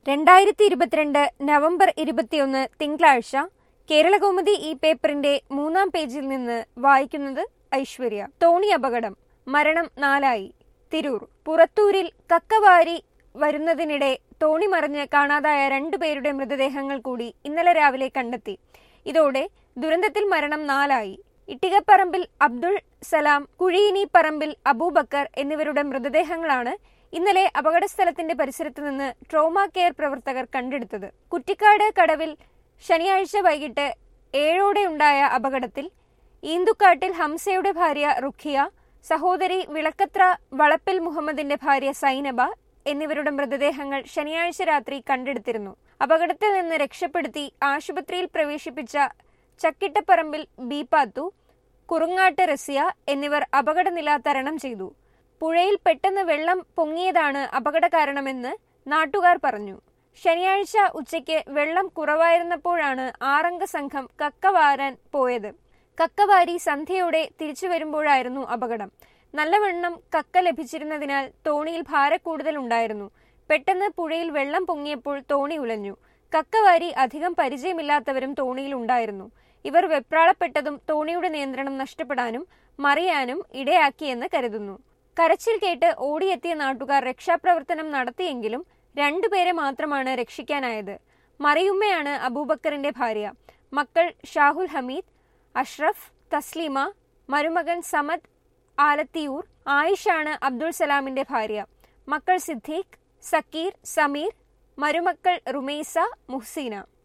രണ്ടായിരത്തി ഇരുപത്തിരണ്ട് നവംബർ ഇരുപത്തിയൊന്ന് തിങ്കളാഴ്ച കേരളകൗമുദി ഈ പേപ്പറിന്റെ മൂന്നാം പേജിൽ നിന്ന് വായിക്കുന്നത് ഐശ്വര്യ തോണി അപകടം മരണം നാലായി തിരൂർ പുറത്തൂരിൽ കക്കവാരി വരുന്നതിനിടെ തോണി മറിഞ്ഞ് കാണാതായ രണ്ടുപേരുടെ മൃതദേഹങ്ങൾ കൂടി ഇന്നലെ രാവിലെ കണ്ടെത്തി ഇതോടെ ദുരന്തത്തിൽ മരണം നാലായി ഇട്ടികപ്പറമ്പിൽ അബ്ദുൾ സലാം കുഴിയിനി പറമ്പിൽ അബൂബക്കർ എന്നിവരുടെ മൃതദേഹങ്ങളാണ് ഇന്നലെ അപകടസ്ഥലത്തിന്റെ പരിസരത്ത് നിന്ന് ട്രോമ കെയർ പ്രവർത്തകർ കണ്ടെടുത്തത് കുറ്റിക്കാട് കടവിൽ ശനിയാഴ്ച വൈകിട്ട് ഏഴോടെയുണ്ടായ അപകടത്തിൽ ഈന്തുക്കാട്ടിൽ ഹംസയുടെ ഭാര്യ റുഖിയ സഹോദരി വിളക്കത്ര വളപ്പിൽ മുഹമ്മദിന്റെ ഭാര്യ സൈനബ എന്നിവരുടെ മൃതദേഹങ്ങൾ ശനിയാഴ്ച രാത്രി കണ്ടെടുത്തിരുന്നു അപകടത്തിൽ നിന്ന് രക്ഷപ്പെടുത്തി ആശുപത്രിയിൽ പ്രവേശിപ്പിച്ച ചക്കിട്ടപ്പറമ്പിൽ ബീപാത്തു കുറുങ്ങാട്ട് റസിയ എന്നിവർ അപകടനില തരണം ചെയ്തു പുഴയിൽ പെട്ടെന്ന് വെള്ളം പൊങ്ങിയതാണ് അപകട കാരണമെന്ന് നാട്ടുകാർ പറഞ്ഞു ശനിയാഴ്ച ഉച്ചയ്ക്ക് വെള്ളം കുറവായിരുന്നപ്പോഴാണ് ആറംഗ സംഘം കക്കവാരാൻ പോയത് കക്കവാരി സന്ധ്യയോടെ തിരിച്ചു വരുമ്പോഴായിരുന്നു അപകടം നല്ലവണ്ണം കക്ക ലഭിച്ചിരുന്നതിനാൽ തോണിയിൽ ഭാരക്കൂടുതൽ ഉണ്ടായിരുന്നു പെട്ടെന്ന് പുഴയിൽ വെള്ളം പൊങ്ങിയപ്പോൾ തോണി ഉലഞ്ഞു കക്കവാരി അധികം പരിചയമില്ലാത്തവരും തോണിയിൽ ഉണ്ടായിരുന്നു ഇവർ വെപ്രാളപ്പെട്ടതും തോണിയുടെ നിയന്ത്രണം നഷ്ടപ്പെടാനും മറിയാനും ഇടയാക്കിയെന്ന് കരുതുന്നു കരച്ചിൽ കേട്ട് ഓടിയെത്തിയ നാട്ടുകാർ രക്ഷാപ്രവർത്തനം നടത്തിയെങ്കിലും രണ്ടുപേരെ മാത്രമാണ് രക്ഷിക്കാനായത് മറിയുമ്മയാണ് അബൂബക്കറിന്റെ ഭാര്യ മക്കൾ ഷാഹുൽ ഹമീദ് അഷ്റഫ് തസ്ലീമ മരുമകൻ സമദ് ആലത്തിയൂർ ആയിഷാണ് അബ്ദുൾ സലാമിന്റെ ഭാര്യ മക്കൾ സിദ്ദീഖ് സക്കീർ സമീർ മരുമക്കൾ റുമൈസ മുഹ്സീന